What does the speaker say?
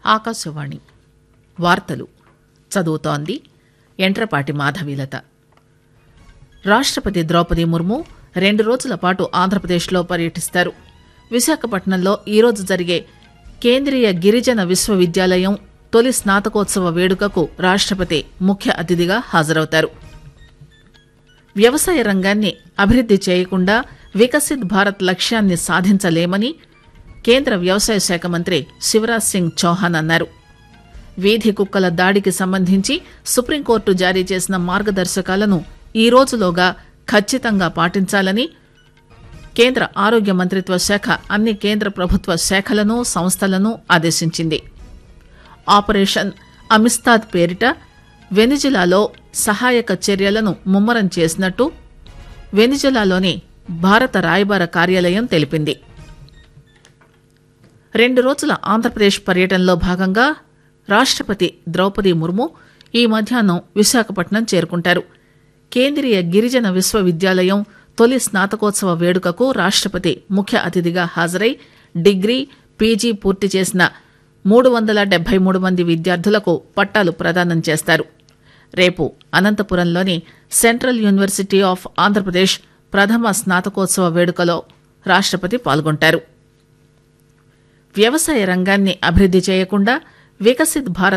ఆకాశవాణి వార్తలు చదువుతోంది ఎంట్రపాటి మాధవీలత రాష్టపతి ద్రౌపది ముర్ము రెండు రోజుల పాటు ఆంధ్రప్రదేశ్లో పర్యటిస్తారు విశాఖపట్నంలో ఈరోజు జరిగే కేంద్రీయ గిరిజన విశ్వవిద్యాలయం తొలి స్నాతకోత్సవ వేడుకకు రాష్టపతి ముఖ్య అతిథిగా హాజరవుతారు వ్యవసాయ రంగాన్ని అభివృద్ది చేయకుండా వికసిత్ భారత్ లక్ష్యాన్ని సాధించలేమని కేంద్ర వ్యవసాయ శాఖ మంత్రి శివరాజ్ సింగ్ చౌహాన్ అన్నారు వీధి కుక్కల దాడికి సంబంధించి సుప్రీంకోర్టు జారీ చేసిన మార్గదర్శకాలను ఈ రోజులోగా ఖచ్చితంగా పాటించాలని కేంద్ర ఆరోగ్య మంత్రిత్వ శాఖ అన్ని కేంద్ర ప్రభుత్వ శాఖలను సంస్థలను ఆదేశించింది ఆపరేషన్ అమిస్తాద్ పేరిట వెనిజులాలో సహాయక చర్యలను ముమ్మరం చేసినట్టు వెనిజులాలోని భారత రాయబార కార్యాలయం తెలిపింది రెండు రోజుల ఆంధ్రప్రదేశ్ పర్యటనలో భాగంగా రాష్టపతి ద్రౌపది ముర్ము ఈ మధ్యాహ్నం విశాఖపట్నం చేరుకుంటారు కేంద్రీయ గిరిజన విశ్వవిద్యాలయం తొలి స్నాతకోత్సవ వేడుకకు రాష్టపతి ముఖ్య అతిథిగా హాజరై డిగ్రీ పీజీ పూర్తి చేసిన మూడు వందల డెబ్బై మూడు మంది విద్యార్థులకు పట్టాలు ప్రదానం చేస్తారు రేపు అనంతపురంలోని సెంట్రల్ యూనివర్సిటీ ఆఫ్ ఆంధ్రప్రదేశ్ ప్రథమ స్నాతకోత్సవ వేడుకలో రాష్టపతి పాల్గొంటారు వ్యవసాయ రంగాన్ని అభివృద్ది చేయకుండా వికసిత్ భారత్